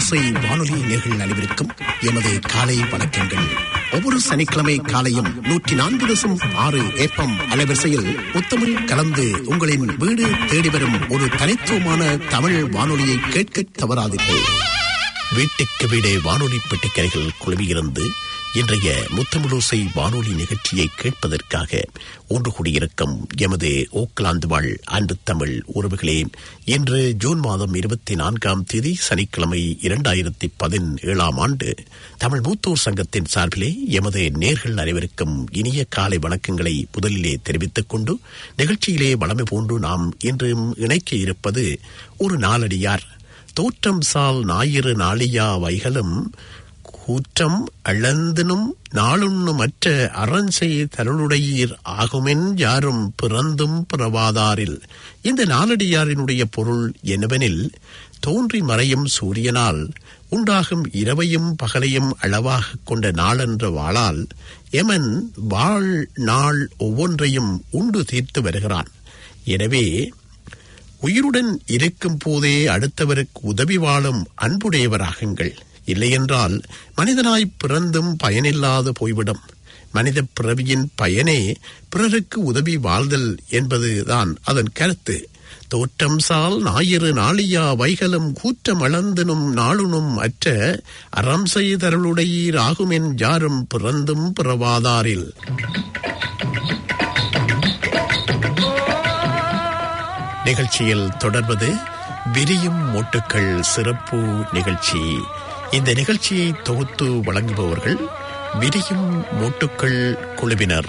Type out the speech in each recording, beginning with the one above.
தமிழோசை வானொலி நேர்கள் அனைவருக்கும் எமது காலை வணக்கங்கள் ஒவ்வொரு சனிக்கிழமை காலையும் நூற்றி நான்கு தசம் ஆறு ஏப்பம் அலைவரிசையில் முத்தமிழ் கலந்து உங்களின் வீடு தேடி வரும் ஒரு தனித்துவமான தமிழ் வானொலியை கேட்க தவறாதீர்கள் வீட்டுக்கு வீடே வானொலி பெட்டிக்கரைகள் குழுமியிருந்து இன்றைய முத்தமிழோசை வானொலி நிகழ்ச்சியை கேட்பதற்காக ஒன்று கூடியிருக்கும் எமது ஓக்லாந்து வாழ் அன்பு தமிழ் உறவுகளே இன்று ஜூன் மாதம் இருபத்தி நான்காம் தேதி சனிக்கிழமை இரண்டாயிரத்தி பதினேழாம் ஆண்டு தமிழ் மூத்தோர் சங்கத்தின் சார்பிலே எமது நேர்கள் அனைவருக்கும் இனிய காலை வணக்கங்களை முதலிலே தெரிவித்துக் கொண்டு நிகழ்ச்சியிலே வளமை போன்று நாம் இன்றும் இணைக்க இருப்பது ஒரு நாளடியார் தோற்றம் சால் ஞாயிறு நாளியா வைகளும் கூற்றம் அளந்தினும் நாளுண்ணு மற்ற அரண்சை தருளுடையீர் ஆகுமென் யாரும் பிறந்தும் பிறவாதாரில் இந்த நாளடியாரினுடைய பொருள் என்னவெனில் தோன்றி மறையும் சூரியனால் உண்டாகும் இரவையும் பகலையும் அளவாகக் கொண்ட நாளென்ற வாளால் எமன் வாழ் நாள் ஒவ்வொன்றையும் உண்டு தீர்த்து வருகிறான் எனவே உயிருடன் இருக்கும் போதே அடுத்தவருக்கு உதவி வாழும் அன்புடையவராகுங்கள் இல்லையென்றால் மனிதனாய் பிறந்தும் பயனில்லாது போய்விடும் மனித பிறவியின் பயனே பிறருக்கு உதவி வாழ்தல் என்பதுதான் அதன் கருத்து தோற்றம் சால் ஞாயிறு நாளியா வைகளும் கூற்றம் அளந்தனும் நாளுனும் அற்ற அறம் செய்தருளுடையீர் ஆகுமென் யாரும் பிறந்தும் பிறவாதாரில் நிகழ்ச்சியில் தொடர்வது விரியும் மொட்டுக்கள் சிறப்பு நிகழ்ச்சி இந்த நிகழ்ச்சியை தொகுத்து வழங்குபவர்கள் விரியும் மொட்டுக்கள் குழுவினர்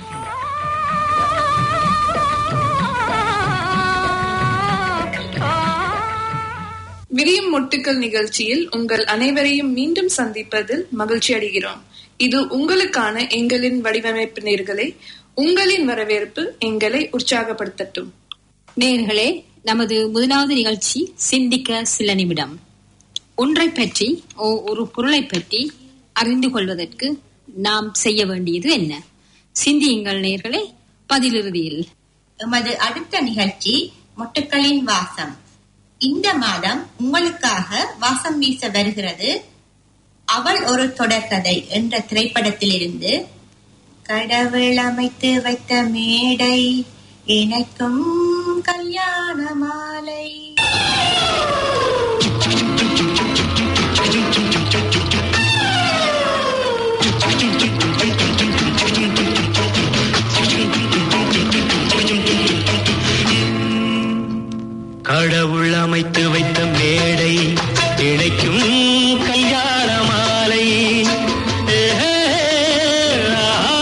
விரியும் மொட்டுக்கள் நிகழ்ச்சியில் உங்கள் அனைவரையும் மீண்டும் சந்திப்பதில் மகிழ்ச்சி அடைகிறோம் இது உங்களுக்கான எங்களின் வடிவமைப்பு நேர்களை உங்களின் வரவேற்பு எங்களை உற்சாகப்படுத்தட்டும் நேர்களே நமது முதலாவது நிகழ்ச்சி சிந்திக்க சில நிமிடம் ஒன்றை பற்றி ஓ- ஒரு பொருளை பற்றி அறிந்து கொள்வதற்கு நாம் செய்ய வேண்டியது என்ன சிந்தியுங்கள் நேர்களே பதிலிறுதியில் எமது அடுத்த நிகழ்ச்சி மொட்டுக்களின் வாசம் இந்த மாதம் உங்களுக்காக வாசம் வீச வருகிறது அவள் ஒரு தொடர்கதை என்ற திரைப்படத்திலிருந்து கடவுள் அமைத்து வைத்த மேடை இணைக்கும் கல்யாண மாலை கடவுள் அமைத்து வைத்த மேடை இணைக்கும் கல்யாண மாலை ஏஹே, ஆஹா,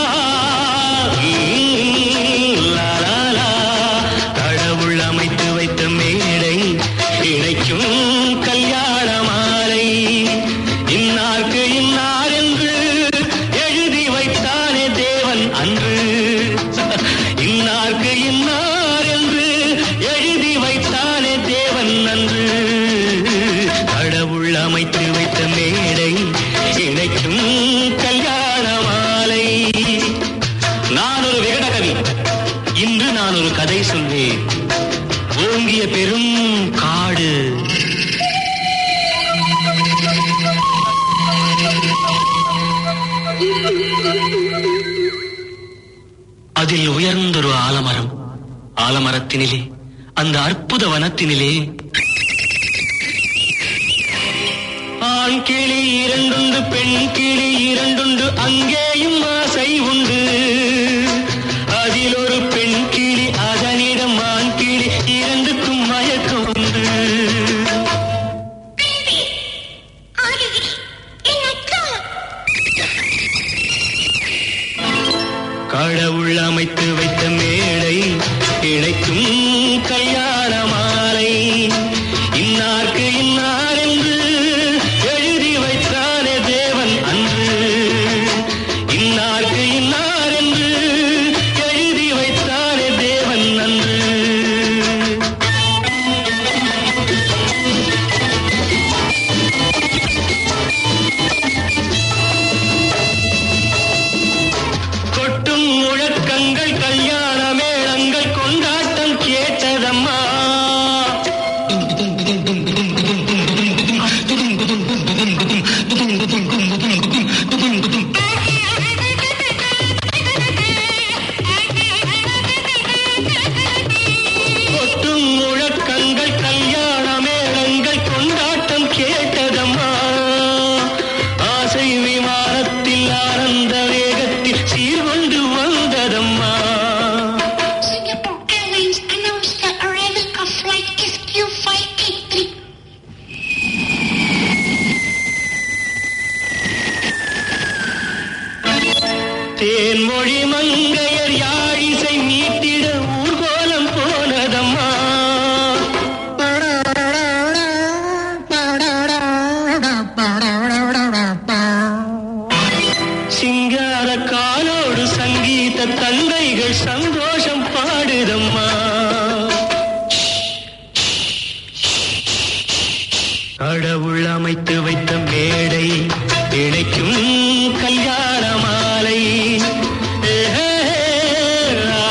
ஈ, லா, லா, லா. கடவுள் அமைத்து வைத்த மேடை இணைக்கும் கல்யாண மாலை இன்னார்க்கு இன்னார் என்று எழுதி வைத்தானே தேவன் அன்று இன்னார்க்கு இன்னார் என்று எழுதி வைத்தானே தேவன் அன்று கடவுள் அமைத்து வைத்த மேடை இணைக்கும் கல்யாண மாலை நான் ஒரு விகடகவி இன்று நான் ஒரு கதை சொல்வேன் ஓங்கிய பெரும் காடு அதில் உயர்ந்தொரு ஆலமரம் ஆலமரத்தினிலே அந்த அற்புத வனத்தினிலே ஆண் கிளி இரண்டுண்டு பெண் கிளி இரண்டுண்டு அங்கேயும் ஆசை உண்டு அதில் ஒரு பெண் கிளி அதனிடம் ஆண் கிளி இரண்டுக்கும் மயக்கம் உண்டு கடவுள் அமைத்து வைத்த மேடை இணைக்கும் கல்யாண மாலை இன்னார்க்கு இன்னார் என்று எழுதி வைத்தானே தேவன் அன்று இன்னார்க்கு இன்னார் என்று சந்தோஷம் பாடுதம்மா கடவுள் அமைத்து வைத்த மேடை இணைக்கும் கல்யாண மாலை ஏஹே, லா,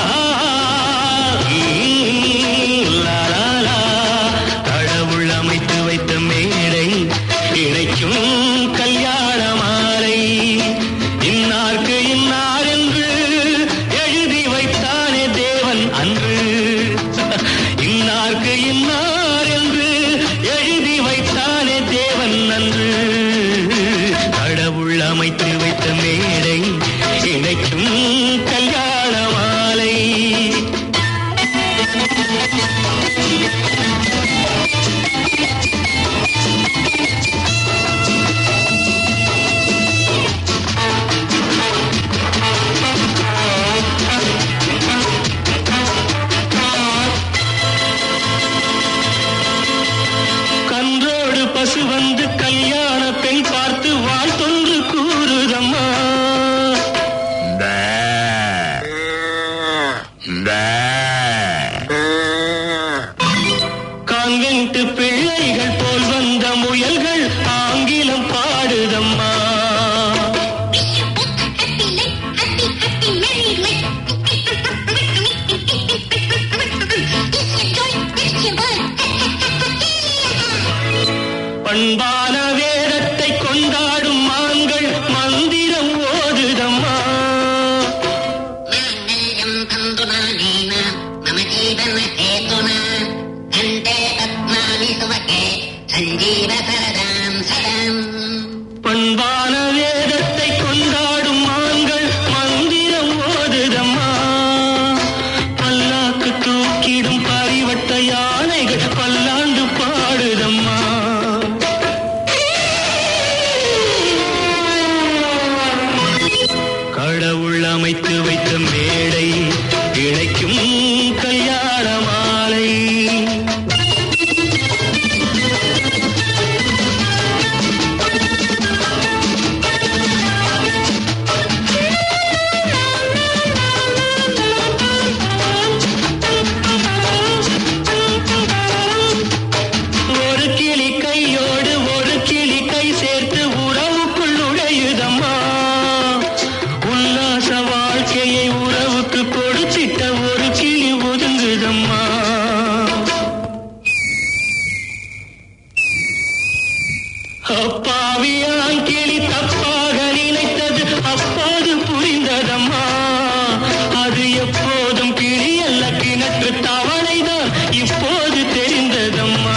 ம், லா, லா, லா. கடவுள் அமைத்து வைத்த மேடை இணைக்கும் கல்யாண மாலை இன்னார்க்கு இன்னார் என்று எழுதி வைத்தானே தேவன் அன்று இன்னார்க்கு இன்னார் என்று எழுதி வைத்தானே தேவன் அன்று கடவுள் அமைத்து வைத்த மேடை இணைக்கும் கல்யாண மாலை கன்றோடு பசு வந்து கல்யாண பெண் பார்த்து வாழ்த்தொன்று கூறுதம்மா கான்வென்ட் பிள்ளைகள் போல் வந்த முயல்கள் ஆங்கிலம் பாடுதம்மா பண்பான வேதத்தை கொண்டாடும் மான்கள் மந்திரம் ஓதுதம்மா माङ्गल्यम् तन्तुनानेन मम जीवनहेतुना कण्ठे पद्मानि सुवके सञ्जीव सरदाम् सदाम् பண்பான வேதத்தை கொண்டாடும் மான்கள் மந்திரம் ஓதுதம்மா பல்லாக்கு தூக்கிடும் பரிவட்ட யானைகள் பல்லாண்டு பாடுதம்மா கடவுள் அமைத்து வைத்த மேடை இணைக்கும் கல்யாண மாலை ஒரு கிளி கையோடு ஒரு கிளி கை சேர்த்து உறவுக்குள் நுழையுதம்மா உல்லாச வாழ்க்கையை உறவுக்கு கொடுத்திட்ட ஒரு கிளி ஒதுங்குதம்மா அப்பாவியான் கிளி தப்பாக நினைத்தது அப்போது புரிந்ததம்மா அது எப்போதும் கிளி அல்ல கிணற்று தவளைதான் இப்போது தெரிந்ததம்மா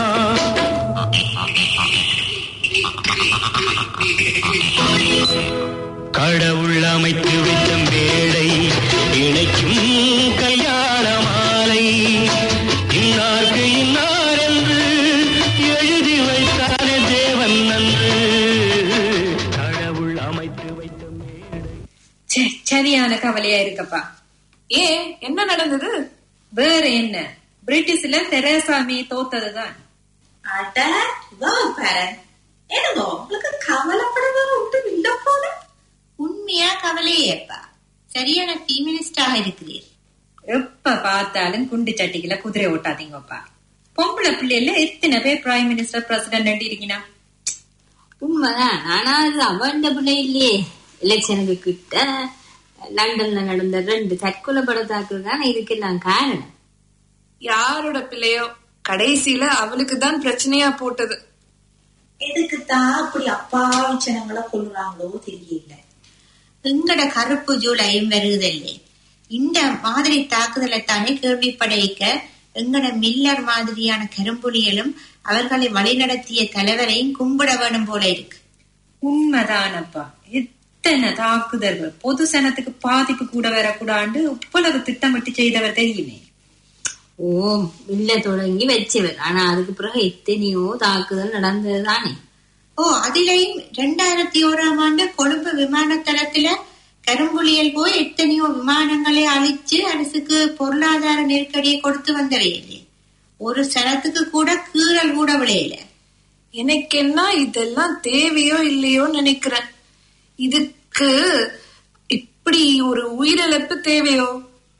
கடவுள் அமைத்து வைத்த மேடை இணைக்கும் கல்யாண மாலை இன்னார்க்கு இன்னார் என்று எழுதி வைத்தானே தேவன் நன்று கடவுள் அமைத்து வைத்த மேடை ச்சே, சரியான கவலையா இருக்கப்பா ஏன் என்ன நடந்தது வேற என்ன பிரிட்டிஷ்ல தெரேசாமி தோத்ததுதான் அட வா பாரு என்னதோ உங்களுக்கு கவலைப்படுவது ஒன்றும் இல்ல போல உண்மையா கவலையேப்பா சரியான ஃபீமினிஸ்டாக இருக்கிறீர் எப்ப பார்த்தாலும் குண்டு சட்டிக்குல குதிரை ஓட்டாதீங்கப்பா பொம்பளை பிள்ளைல எத்தனை பேர் பிரைம் மினிஸ்டர் பிரசிடென்ட் இருக்கீங்கன்னா உண்மைதான் ஆனா அது அவன் பிள்ளை இல்லையே எலெக்ஷனுக்கு கிட்ட லண்டன்ல நடந்த ரெண்டு தற்கொலை படத்தாக்கள் தான் இதுக்கெல்லாம் காரணம் யாரோட பிள்ளையோ கடைசியில அவளுக்கு தான் பிரச்சனையா போட்டது எதுக்குத்தான் அப்படி அப்பாவி ஜனங்களை கொள்ளுறாங்களோ தெரியல எங்கட கருப்பு ஜூலையும் வருகுதில்லை இந்த மாதிரி தாக்குதலை தானே கேள்விப்படைக்க எங்கட மில்லர் மாதிரியான கரும்புலிகளும் அவர்களை வழிநடத்திய தலைவரையும் கும்பிட வேணும் போல இருக்கு உண்மைதானப்பா எத்தனை தாக்குதல்கள் பொது சனத்துக்கு பாதிப்பு கூட வரக்கூடாண்டு இவ்வளவு திட்டமிட்டு செய்தவர் தெரியுமே ஓ இல்ல தொடங்கி வச்சவர் ஆனா அதுக்கு பிறகு எத்தனையோ தாக்குதல் நடந்தது தானே ஓ அதிலேயும் ரெண்டாயிரத்தி ஓராம் ஆண்டு கொழும்பு விமான தளத்துல கரும்புலியல் போய் எத்தனையோ விமானங்களை அழிச்சு அரசுக்கு பொருளாதார நெருக்கடியை கொடுத்து வந்தவையில்லை ஒரு சனத்துக்கு கூட கீறல் கூட விளையல எனக்கு என்ன இதெல்லாம் தேவையோ இல்லையோ நினைக்கிறேன் இதுக்கு இப்படி ஒரு உயிரிழப்பு தேவையோ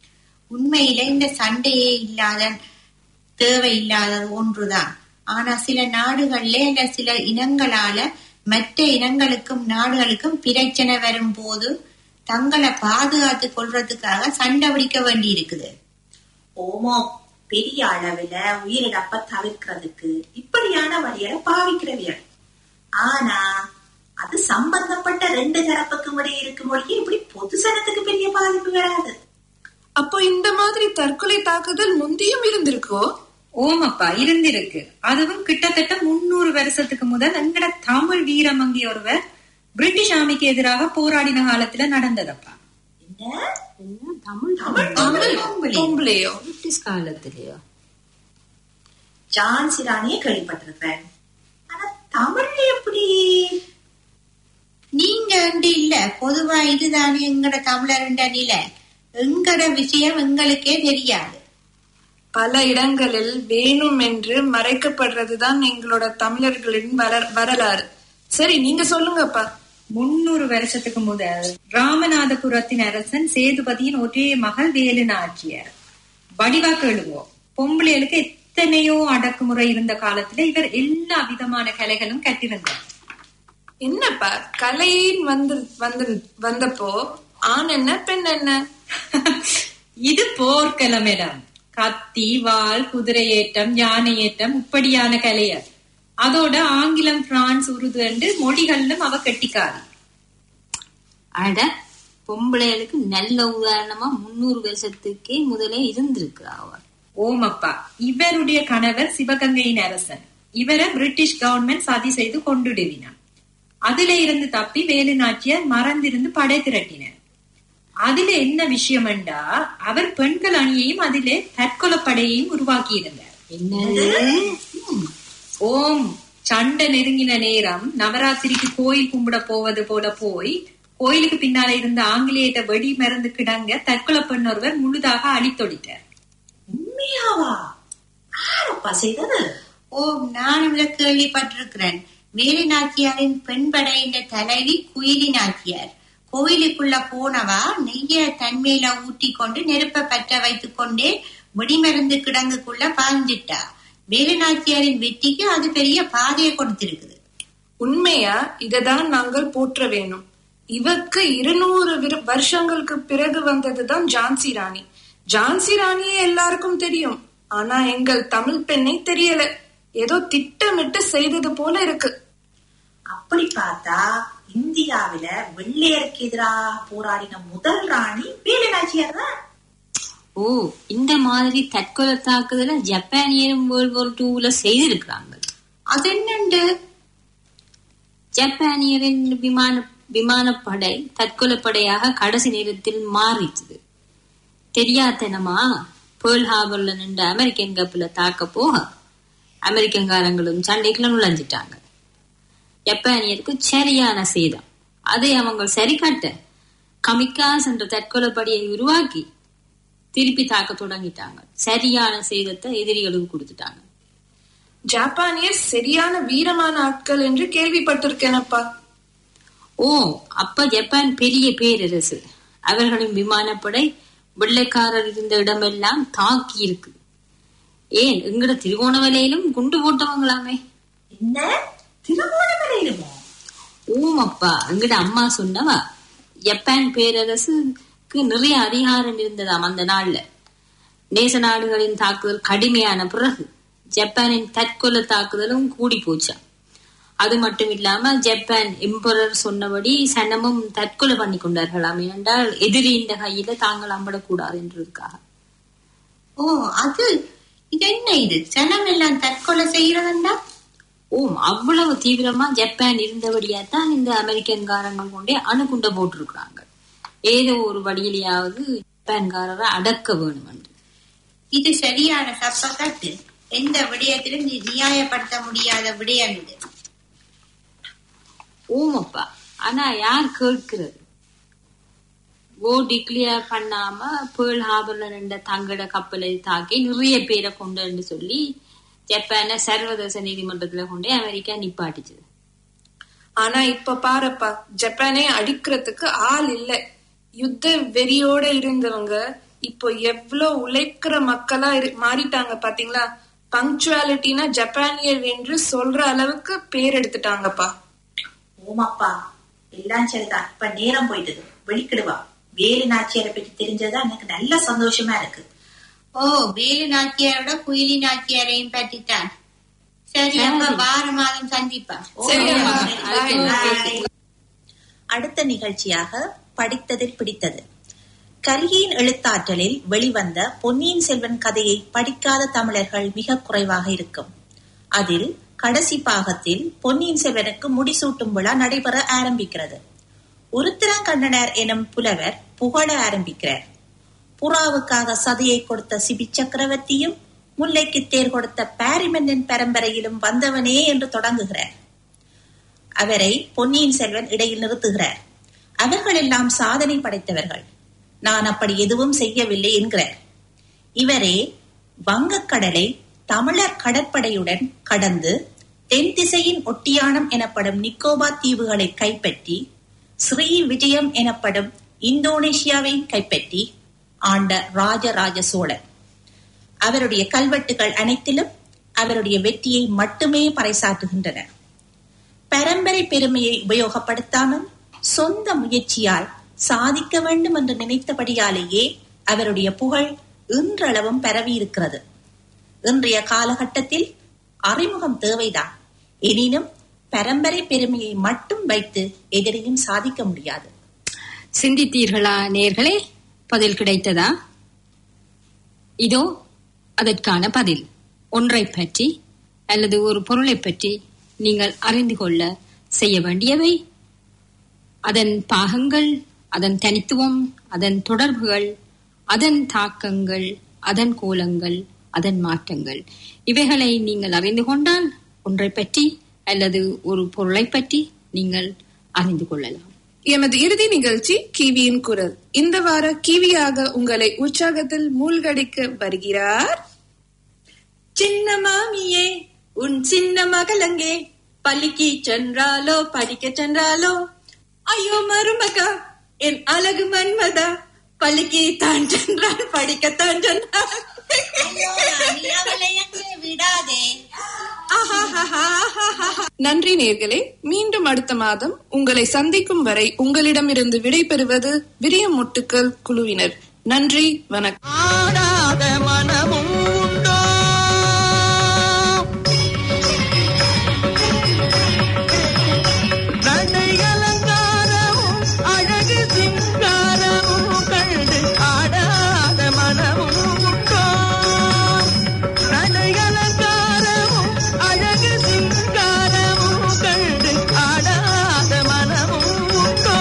உண்மையில இந்த சண்டையே இல்லாத தேவையில்லாதது ஒன்றுதான் ஆனா சில நாடுகள்ல இல்ல சில இனங்களால மற்ற இனங்களுக்கும் நாடுகளுக்கும் பிரச்சனை வரும்போது தங்களை பாதுகாத்து கொள்றதுக்காக சண்டை பிடிக்க வேண்டி இருக்குது ஓமோ பெரிய அளவுல உயிரிழப்ப தவிர்க்கிறதுக்கு இப்படியான வழியை பாவிக்கிறவியல் ஆனா அது சம்பந்தப்பட்ட ரெண்டு தரப்புக்கும் இடையே இருக்கும் மொழியே இப்படி பொது சனத்துக்கு பெரிய பாதிப்பு வராது அப்போ இந்த மாதிரி தற்கொலை தாக்குதல் முந்தியும் இருந்திருக்கோ ஓமப்பா இருந்திருக்கு அதுவும் கிட்டத்தட்ட முன்னூறு வருஷத்துக்கு முதல் எங்கட தமிழ் வீரமங்கி ஒருவர் பிரிட்டிஷ் ஆமிக்கு எதிராக போராடின காலத்துல நடந்ததப்பா என்ன என்ன தமிழ் தமிழ் பொம்பளை. பொம்பளையோ பிரிட்டிஷ் காலத்திலேயோ ஜான்சி ராணியை கேள்விப்பட்டிருக்கிறேன் ஆனா தமிழ்ல எப்படி நீங்க வந்து இல்ல பொதுவா இதுதானே எங்கட தமிழருண்ட நிலை எங்கட விஷயம் எங்களுக்கே தெரியாது பல இடங்களில் வேணும் என்று மறைக்கப்படுறதுதான் எங்களோட தமிழர்களின் வர- வரலாறு சரி நீங்க சொல்லுங்கப்பா முன்னூறு வருஷத்துக்கு முதல் ராமநாதபுரத்தின் அரசன் சேதுபதியின் ஒரே மகள் வேலு நாச்சியார் வடிவா கேளுவோம் பொம்பளைகளுக்கு எத்தனையோ அடக்குமுறை இருந்த காலத்துல இவர் எல்லா விதமான கலைகளும் கற்றிருந்தார் என்னப்பா கலையின் வந்து வந்து வந்தப்போ ஆண் என்ன பெண் என்ன இது போர்க்களமிடம் கத்தி வாள் குதிரையேற்றம் யானையேற்றம் இப்படியான கலையர் அதோட ஆங்கிலம் பிரான்ஸ் உருது என்று மொழிகளிலும் அவ கெட்டிக்காரி அட பொம்பளைகளுக்கு நல்ல உதாரணமா முன்னூறு வருஷத்துக்கே முதலே இருந்திருக்கிறா அவர் ஓமப்பா இவருடைய கணவர் சிவகங்கையின் அரசன் இவரை பிரிட்டிஷ் கவர்மெண்ட் சதி செய்து கொண்டுடுவினார் அதுல இருந்து தப்பி வேலு நாச்சியார் மறந்திருந்து படை திரட்டினார் அதுல என்ன விஷயம்டா அவர் பெண்கள் அணியையும் அதிலே தற்கொலை படையையும் உருவாக்கி இருந்தார் என்னது ஓம் சண்டை நெருங்கின நேரம் நவராத்திரிக்கு கோயில் கும்பிட போவது போல போய் கோயிலுக்கு பின்னால இருந்த ஆங்கிலேயத்தை வெடி மருந்து கிடங்க தற்கொலை பெண் ஒருவர் முழுதாக அழித்தொடித்தார் உண்மையாவா யாரப்பா செய்தது ஓ நானும் இதை கேள்விப்பட்டிருக்கிறேன் வேலு நாச்சியாரின் பெண் படையின் தலைவி குயிலி நாச்சியார் கோயிலுக்குள்ள போனவா நெய்ய தன்மையில ஊட்டி கொண்டு நெருப்ப பற்ற வைத்துக் கொண்டே வெடிமருந்து கிடங்குக்குள்ள பாய்ஞ்சிட்டா வேலு நாச்சியாரின் வெற்றிக்கு அது பெரிய பாதையை கொடுத்திருக்குது உண்மையா இததான் நாங்கள் போற்ற வேணும் இவக்கு இருநூறு விரு- வருஷங்களுக்கு பிறகு வந்ததுதான் ஜான்சி ராணி ஜான்சி ராணியே எல்லாருக்கும் தெரியும் ஆனா எங்கள் தமிழ் பெண்ணை தெரியல ஏதோ திட்டமிட்டு செய்தது போல இருக்கு அப்படி பார்த்தா இந்தியாவில வெள்ளையருக்கு எதிராக போராடின முதல் ராணி வேலுநாச்சியார் தான் ஓ இந்த மாதிரி தற்கொலை தாக்குதல ஜப்பானியரும் வேர்ல்ட் வார் டூல செய்திருக்கிறாங்க அது என்னண்டு ஜப்பானியரின் விமான விமானப்படை தற்கொலை படையாக கடைசி நேரத்தில் மாறிச்சுது தெரியாதனமா பேர்ல் ஹார்பர்ல நின்ற அமெரிக்கன் கப்பல தாக்க போக அமெரிக்கன்காரங்களும் சண்டைக்குள்ள நுழைஞ்சிட்டாங்க ஜப்பானியருக்கு சரியான சேதம் அதை அவங்க சரி கட்ட கமிக்காஸ் என்ற தற்கொலை படையை உருவாக்கி திருப்பி தாக்க தொடங்கிட்டாங்க சரியான சேதத்தை எதிரிகளுக்கு கொடுத்துட்டாங்க ஜப்பானியர் சரியான வீரமான ஆட்கள் என்று கேள்விப்பட்டிருக்கேனப்பா ஓ அப்ப ஜப்பான் பெரிய பேரரசு அவர்களின் விமானப்படை வெள்ளைக்காரர் இருந்த இடமெல்லாம் தாக்கி இருக்கு ஏன் எங்கட திருவோணமலையிலும் குண்டு போட்டவங்களாமே என்ன திருவோணமலையிலுமோ ஓமப்பா எங்கட அம்மா சொன்னவா ஜப்பான் பேரரசுக்கு நிறைய அதிகாரம் இருந்ததாம் அந்த நாள்ல நேச நாடுகளின் தாக்குதல் கடுமையான பிறகு ஜப்பானின் தற்கொலை தாக்குதலும் கூடி போச்சாம் அது மட்டும் இல்லாம ஜப்பான் எம்பரர் சொன்னபடி சனமும் தற்கொலை பண்ணி கொண்டார்களாம் ஏனென்றால் எதிரியின் கையில தாங்கள் அம்படக்கூடாது என்றதுக்காக ஓ அது இது என்ன இது சனம் எல்லாம் தற்கொலை செய்யறதுண்டா ஓம் அவ்வளவு தீவிரமா ஜப்பான் இருந்தபடியா தான் இந்த அமெரிக்கன்காரங்கள் கொண்டே அணுகுண்ட போட்டிருக்கிறாங்க ஏதோ ஒரு வழியிலேயாவது ஜப்பான்காரரை அடக்க வேணும் என்று இது சரியான சப்பக்கட்டு எந்த விடயத்திலும் நி- நியாயப்படுத்த முடியாத விடயம் இது ஓமப்பா ஆனா யார் கேட்கிறது ஓ டிக்ளியர் பண்ணாம பேர்ல் ஹார்பர்ல நின்ற தங்கட கப்பலை தாக்கி நிறைய பேரை கொண்டு சொல்லி ஜப்பான சர்வதேச நீதிமன்றத்துல கொண்டு அமெரிக்கா நிப்பாட்டிச்சு ஆனா இப்ப பாருப்பா ஜப்பானை அடிக்கிறதுக்கு ஆள் இல்ல யுத்த வெறியோட இருந்தவங்க இப்போ எவ்வளவு உழைக்கிற மக்களா இரு- மாறிட்டாங்க பாத்தீங்களா பங்க்சுவாலிட்டினா ஜப்பானியர் என்று சொல்ற அளவுக்கு பேர் எடுத்துட்டாங்கப்பா ஓமாப்பா எல்லாம் சரிதான் இப்ப நேரம் போயிட்டது வெளிக்கிடுவா வேலு நாச்சியாரை பற்றி தெரிஞ்சதா எனக்கு நல்ல சந்தோஷமா இருக்கு ஓ வேலு நாச்சியாரோட குயிலி நாச்சியாரையும் பற்றித்தான் சரி அப்ப வார மாதம் சந்திப்பா சரி அம்மா. Bye. அடுத்த நிகழ்ச்சியாக படித்ததில் பிடித்தது கல்கியின் எழுத்தாற்றலில் வெளிவந்த பொன்னியின் செல்வன் கதையை படிக்காத தமிழர்கள் மிக குறைவாக இருக்கும் அதில் கடைசி பாகத்தில் பொன்னியின் செல்வனுக்கு முடிசூட்டும் விழா நடைபெற ஆரம்பிக்கிறது உருத்திரங்கண்ணனர் எனும் புலவர் புகழ ஆரம்பிக்கிறார் புறாவுக்காக சதையை கொடுத்த சிபி சக்கரவர்த்தியும் முல்லைக்கு தேர் கொடுத்த பாரிமன்னன் பரம்பரையிலும் வந்தவனே என்று தொடங்குகிறார் அவரை பொன்னியின் செல்வன் இடையில் நிறுத்துகிறார் அவர்கள் எல்லாம் சாதனை படைத்தவர்கள் நான் அப்படி எதுவும் செய்யவில்லை என்கிறார் இவரே வங்கக்கடலை தமிழர் கடற்படையுடன் கடந்து தென் திசையின் ஒட்டியானம் எனப்படும் நிக்கோபார் தீவுகளை கைப்பற்றி ஸ்ரீ விஜயம் எனப்படும் இந்தோனேஷியாவை கைப்பற்றி ஆண்ட ராஜராஜ சோழன் அவருடைய கல்வெட்டுகள் அனைத்திலும் அவருடைய வெற்றியை மட்டுமே பறைசாற்றுகின்றன பரம்பரை பெருமையை உபயோகப்படுத்தாமல் சொந்த முயற்சியால் சாதிக்க வேண்டும் என்று நினைத்தபடியாலேயே அவருடைய புகழ் இன்றளவும் பரவி இருக்கிறது இன்றைய காலகட்டத்தில் அறிமுகம் தேவைதான் எனினும் பரம்பரை பெருமையை மட்டும் வைத்து எதிரையும் சாதிக்க முடியாது சிந்தித்தீர்களா நேர்களே பதில் கிடைத்ததா இதோ அதற்கான பதில் ஒன்றை பற்றி அல்லது ஒரு பொருளை பற்றி நீங்கள் அறிந்து கொள்ள செய்ய வேண்டியவை அதன் பாகங்கள் அதன் தனித்துவம் அதன் தொடர்புகள் அதன் தாக்கங்கள் அதன் கோலங்கள் அதன் மாற்றங்கள் இவைகளை நீங்கள் அறிந்து கொண்டால் ஒன்றை பற்றி அல்லது ஒரு பொருளை பற்றி நீங்கள் அறிந்து கொள்ளலாம் எமது இறுதி நிகழ்ச்சி கிவியின் குரல் இந்த வார கிவியாக உங்களை உற்சாகத்தில் மூழ்கடிக்க வருகிறார் சின்ன மாமியே உன் சின்ன மகளங்கே பள்ளிக்கு சென்றாலோ படிக்க சென்றாலோ ஐயோ மருமகா என் அழகு மன்மதா பள்ளிக்கு தான் சென்றால் படிக்கத்தான் சென்றால் ஐயோ, நீ அவளை எங்கே விடாதே நன்றி நேர்களே மீண்டும் அடுத்த மாதம் உங்களை சந்திக்கும் வரை உங்களிடமிருந்து விடை பெறுவது விரியம் முட்டுக்கள் குழுவினர் நன்றி வணக்கம் ஆடாத மனமும் உண்டோ நடை அலங்காரமும் அழகு சிங்காரமும் கண்டு ஆடாத மனமும் உண்டோ நடை அலங்காரமும் அழகு சிங்காரமும் கண்டு ஆடாத மனமும் உண்டோ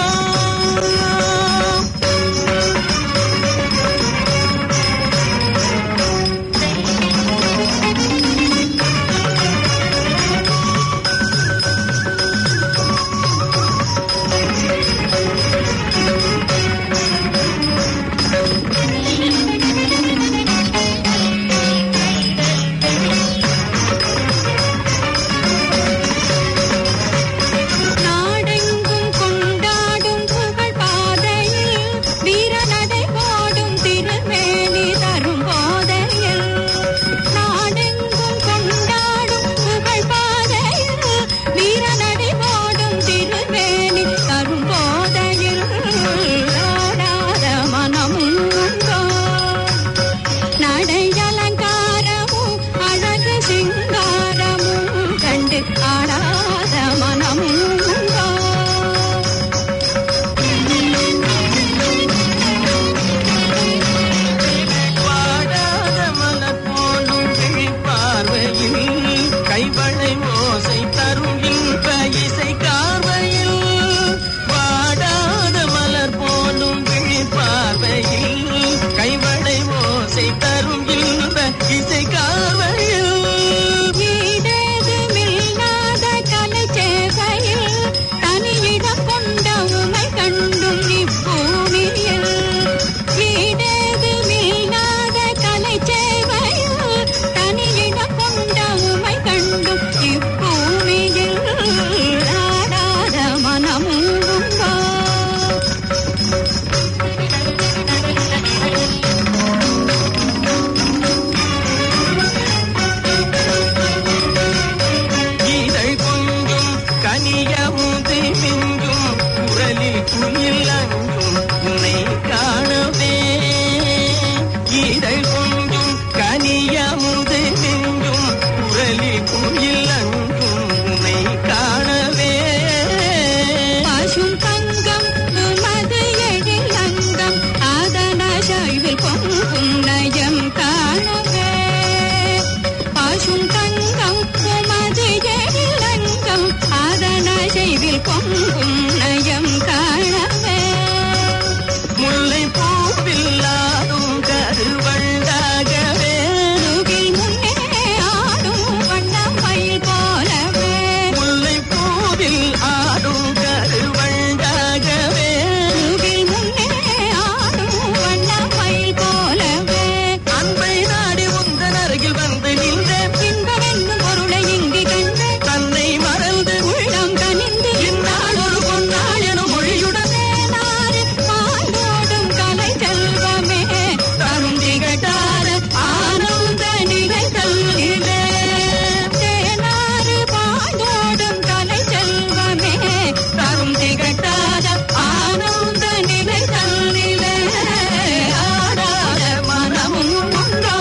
இதழ் கொஞ்சும் கனியமுது நெஞ்சும் குரலி குயில் அங்கும் உனை காணவே பசும் தங்கம் உமது எழில் அங்கம் ஆதன சாய்வில் பொங்கும் நயம் காணவே பசும் தங்கம் உமது எழில் அங்கம் ஆதன சாய்வில் பொங்கும் நயம் காணவே முல்லை பூவில்லாதும் கருவண்டாகவே முகில் முன்னே ஆடும் வண்ணம் மயில் போலவே முல்லை பூவில் ஆடும் கருவண்டாகவே முகில் முன்னே ஆடும் வண்ணம் மயில் போலவே அன்பை நாடி உந்தன் அருகில் வந்து நின்றேன் இன்பமென்னும் பொருளை இங்கு கண்டு தன்னை மறந்து உள்ளம் கனிந்து இந்நாள் ஒரு பொன்னாள் எனும் மொழியுடன் தேனாறு பாலோடும் கலை செல்வமே தரும் திகட்டாத ஆனந்த நிகழ்தல் இதே தேனாறு பாலோடும் கலை செல்வமே தரும் திகட்டாத ஆனந்த நிகழ்தல் இதே ஆடாத மனமும் உண்டோ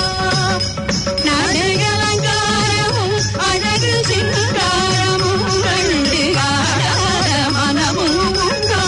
நடையலங்காரமும் அழகு சிங்காரமும் கண்டு ஆடாத மனமும் உண்டோ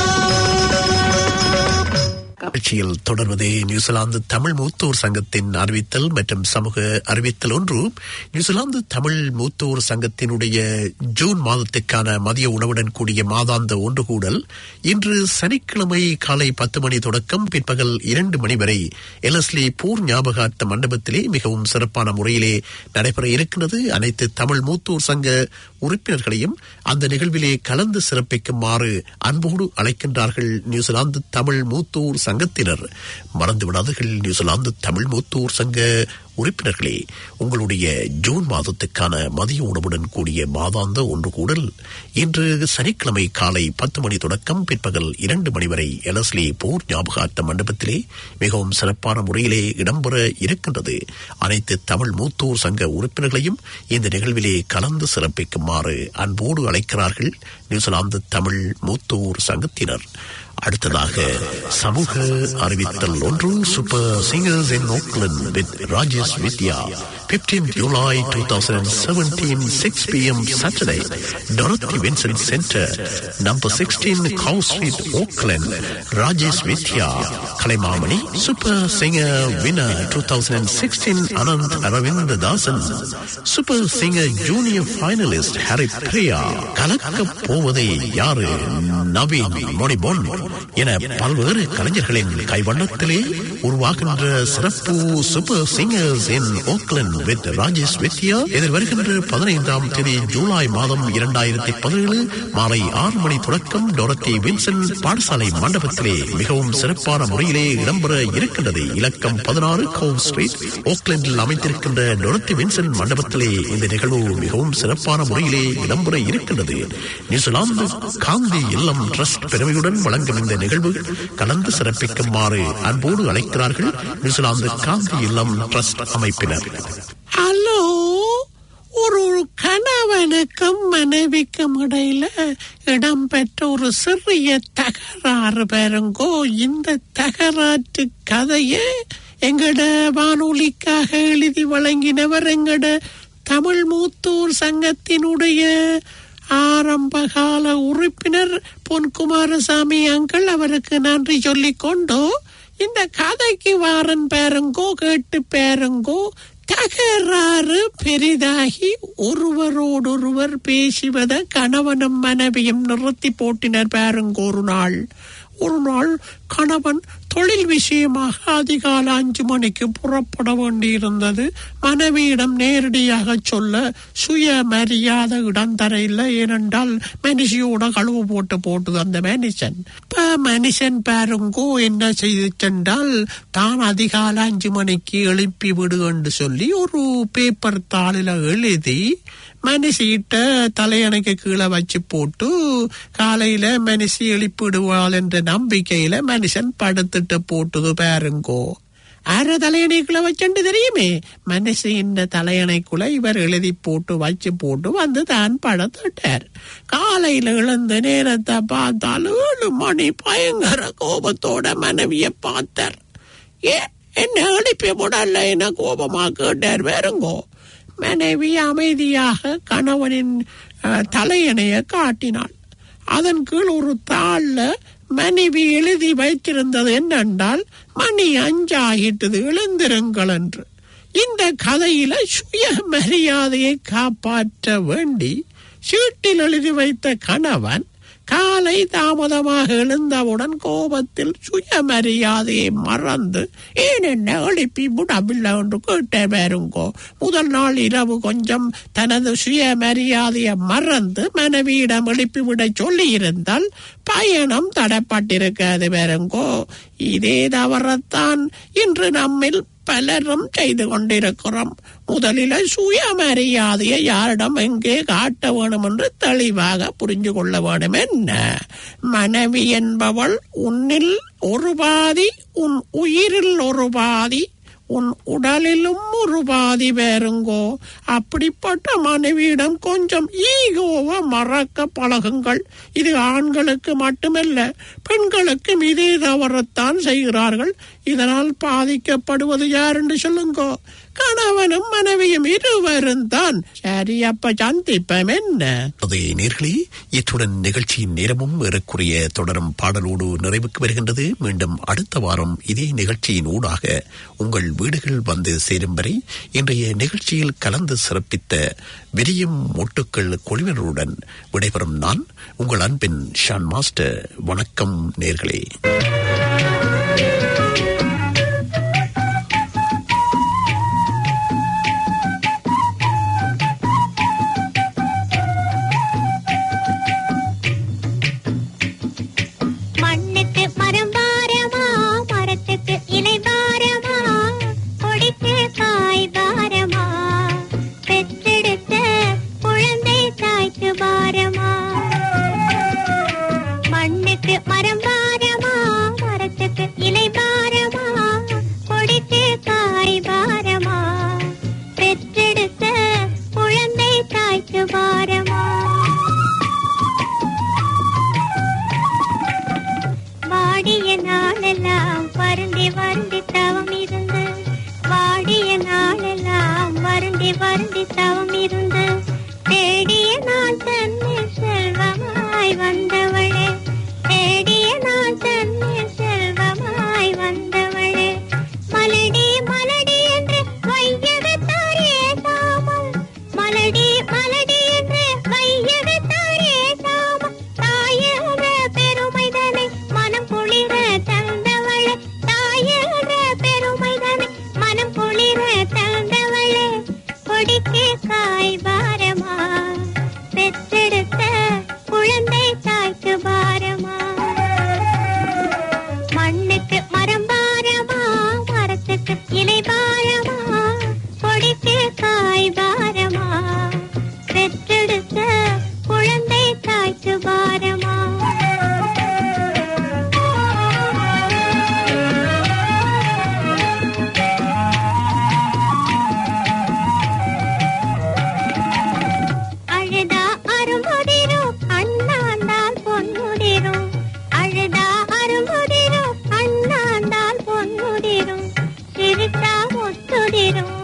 நிகழ்ச்சியில் தொடர்வது நியூசிலாந்து தமிழ் மூத்தோர் சங்கத்தின் அறிவித்தல் மற்றும் சமூக அறிவித்தல் ஒன்று நியூசிலாந்து தமிழ் மூத்தோர் சங்கத்தினுடைய ஜூன் மாதத்திற்கான மதிய உணவுடன் கூடிய மாதாந்த ஒன்று கூடல் இன்று சனிக்கிழமை காலை பத்து மணி தொடக்கம் பிற்பகல் இரண்டு மணி வரை எலஸ்லி போர் ஞாபகார்த்த மண்டபத்திலே மிகவும் சிறப்பான முறையிலே நடைபெற இருக்கிறது அனைத்து தமிழ் மூத்தோர் சங்க உறுப்பினர்களையும் அந்த நிகழ்விலே கலந்து சிறப்பிக்குமாறு அன்போடு அழைக்கின்றார்கள் நியூசிலாந்து தமிழ் மூத்தோர் சங்கத்தினர் மறந்துவிடாதீர்கள் நியூசிலாந்து தமிழ் மூத்தோர் சங்க உறுப்பினர்களே உங்களுடைய ஜூன் மாதத்துக்கான மதிய உணவுடன் கூடிய மாதாந்த ஒன்று கூடல் இன்று சனிக்கிழமை காலை பத்து மணி தொடக்கம் பிற்பகல் இரண்டு மணி வரை எலஸ்லி போர் ஞாபகார்த்த மண்டபத்திலே மிகவும் சிறப்பான முறையிலே இடம்பெற இருக்கின்றது அனைத்து தமிழ் மூத்தோர் சங்க உறுப்பினர்களையும் இந்த நிகழ்விலே கலந்து சிறப்பிக்குமாறு அன்போடு அழைக்கிறார்கள் நியூசிலாந்து தமிழ் மூத்தோர் சங்கத்தினர் அடுத்ததாக சமூக அறிவித்தல் ஒன்று super singers in Oakland with Rajesh Vidya 15 July 2017 6 p.m. Saturday Dorothy Vincent Center number 16 Cow Street Auckland Rajesh Vidya Kalimamani Super Singer Winner 2016 Anand Aravind Dasan Super Singer Junior Finalist Harry Priya கலக்க போவதை யாரு நவீன் மொனிபொன் என பல்வேறு கலைஞர்களின் கைவண்ணத்திலே உருவாகின்ற சிறப்பு super singers in Oakland with Rajesh Vidya எதிர் வருகின்ற பதினைந்தாம் தேதி ஜூலை மாதம் இரண்டாயிரத்தி பதினேழு மாலை ஆறு மணி தொடக்கம் டொரத்தி வின்சென்ட் பாடசாலை மண்டபத்திலே மிகவும் சிறப்பான முறையிலே இடம்பெற இருக்கின்றது இலக்கம் பதினாறு கவு ஸ்ட்ரீட் ஓக்லண்டில் அமைந்திருக்கின்ற டொரத்தி வின்சென்ட் மண்டபத்திலே இந்த நிகழ்வு மிகவும் சிறப்பான முறையிலே இடம்பெற இருக்கின்றது நியூசிலாந்து காந்தி இல்லம் ட்ரஸ்ட் பெருமையுடன் வழங்கும் இந்த நிகழ்வு கலந்து சிறப்பிக்குமாறு அன்போடு அழைக்கிறார்கள் நியூசிலாந்து காந்தி இல்லம் ட்ரஸ்ட் அமைப்பினர் ஹலோ ஒரு கணவனுக்கும் மனைவிக்கும் இடையில இடம்பெற்ற ஒரு சிறிய தகராறு பாருங்கோ இந்த தகராற்று கதையை எங்கட வானொலிக்காக எழுதி வழங்கினவர் எங்கட தமிழ் மூத்தூர் சங்கத்தினுடைய ஆரம்பகால உறுப்பினர் பொன் குமாரசாமி அங்கிள் அவருக்கு நன்றி சொல்லிக் கொண்டு இந்த கதைக்கு வாரன் பேருங்கோ கேட்டு பேருங்கோ தகராறு பெரிதாகி ஒருவரோடொருவர் பேசுவத கணவனும் மனைவியும் நிறுத்தி போட்டினர் பாருங்க ஒரு நாள் ஒரு நாள் கணவன் தொழில் விஷயமாக அதிகாலை அஞ்சு மணிக்கு புறப்பட வேண்டியிருந்தது மனைவியிடம் நேரடியாக சொல்ல சுய மரியாதை இடம் தரையில் ஏனென்றால் மனுஷியோட கழுவு போட்டு போட்டுது அந்த மனுஷன் இப்ப மனுஷன் பாருங்கோ என்ன செய்து சென்றால் தான் அதிகாலை அஞ்சு மணிக்கு எழுப்பி விடு என்று சொல்லி ஒரு பேப்பர் தாளில் எழுதி மனுஷிட்ட தலையணைக்கு கீழே வச்சு போட்டு காலையில மனுஷி எழுப்பிடுவாள் என்ற நம்பிக்கையில மனுஷன் படுத்துட்டு போட்டுது பாருங்கோ அர தலையணைக்குள்ள வச்சுண்டு தெரியுமே மனசு இந்த தலையணைக்குள்ள இவர் எழுதி போட்டு வச்சு போட்டு வந்து தான் படத்துட்டார் காலையில இழந்த நேரத்தை பார்த்தால் ஏழு மணி பயங்கர கோபத்தோட மனைவிய பார்த்தார் ஏ என்ன எழுப்பி முடல்ல என கோபமா கேட்டார் வேறுங்கோ மனைவி அமைதியாக கணவனின் அஹ், தலையணைய காட்டினாள் அதன் கீழ் ஒரு தாள்ல மனைவி எழுதி வைத்திருந்தது என்னென்றால் மணி அஞ்சாகிட்டது எழுந்திருங்கள் என்று இந்த கதையில சுய மரியாதையை காப்பாற்ற வேண்டி சீட்டில் எழுதி வைத்த கணவன் காலை தாமதமாக எழுந்தவுடன் கோபத்தில் சுயமரியாதையை மறந்து ஏன் என்ன எழுப்பி முடவில்லை என்று கேட்ட பாருங்கோ முதல் நாள் இரவு கொஞ்சம் தனது சுயமரியாதையை மறந்து மனைவியிடம் எழுப்பிவிட சொல்லி இருந்தால் பயணம் தடப்பட்டிருக்காது பாருங்கோ இதே தவறத்தான் இன்று நம்மில் பலரும் செய்து கொண்டிருக்கிறோம் முதலில் சுயமரியாதையை யாரிடம் எங்கே காட்ட வேணும் என்று தெளிவாக புரிஞ்சு கொள்ள வேண்டும் என்ன மனைவி என்பவள் உன்னில் ஒரு பாதி உன் உயிரில் ஒரு பாதி உன் உடலிலும் ஒரு பாதி வேறுங்கோ அப்படிப்பட்ட மனைவியிடம் கொஞ்சம் ஈகோவை மறக்க பழகுங்கள் இது ஆண்களுக்கு மட்டுமல்ல பெண்களுக்கும் இதே தவறத்தான் செய்கிறார்கள் இதனால் பாதிக்கப்படுவது யார் என்று சொல்லுங்கோ கணவனும் மனைவியும் இருவரும் தான் சரி அப்ப சந்திப்பம் என்ன அதே நேர்களே இத்துடன் நிகழ்ச்சியின் நேரமும் ஏறக்குறைய தொடரும் பாடலோடு நிறைவுக்கு வருகின்றது மீண்டும் அடுத்த வாரம் இதே நிகழ்ச்சியின் ஊடாக உங்கள் வீடுகள் வந்து சேரும் வரை இன்றைய நிகழ்ச்சியில் கலந்து சிறப்பித்த விரியும் மொட்டுக்கள் குழுவினருடன் விடைபெறும் நான் உங்கள் அன்பின் ஷான் மாஸ்டர் வணக்கம் நேர்களே மண்ணுக்கு மரம் பாரமா மரத்துக்கு இலை பாரமா கொடிக்கு காய் பாரமா பெற்றெடுத்த குழந்தை தாய்க்கு பாரமா மண்ணுக்கு மரம் பாரமா மரத்துக்கு இலை பாரமா கொடிக்கு காய் பாரமா பெற்றெடுத்த குழந்தை தாய்க்கு பாரமா வாடிய நாளெல்லாம் வருந்தி வருந்தி தவம் இருந்து வாடிய நாளெல்லாம் வருந்தி வருந்தி தவம் இருந்து தேடிய நான் தன்னில் செல்வமாய் வந்தவளே தேடிய நான் தன்னில் செல்வமாய் வந்தவளே மலடி மலடி என்று வையகத்தாரே தாமம் மலடி மலடி என்று வையகத்தாரே தாமம் தாயக பெருமைதனை மனம் குளிர தந்தவளே தாயக பெருமைதனை மனம் குளிர தந்தவளே கொடிக்கு காய் பாரமா பெற்றெடுத்த குழந்தை தாய்க்கு பாரமா மண்ணுக்கு மரம் பாரமா மரத்துக்கு இலை பாரமா கொடிக்கு காய் பாரமா பெற்றெடுத்த குழந்தை தாய்க்கு பாரமா அழுதா அருமுதிரும் அண்ணாந்தால் பொன்முதிரும் அழுதா அருமுதிரும் அண்ணாந்தால் பொன்முதிரும் சிரித்தா முத்துதிரும்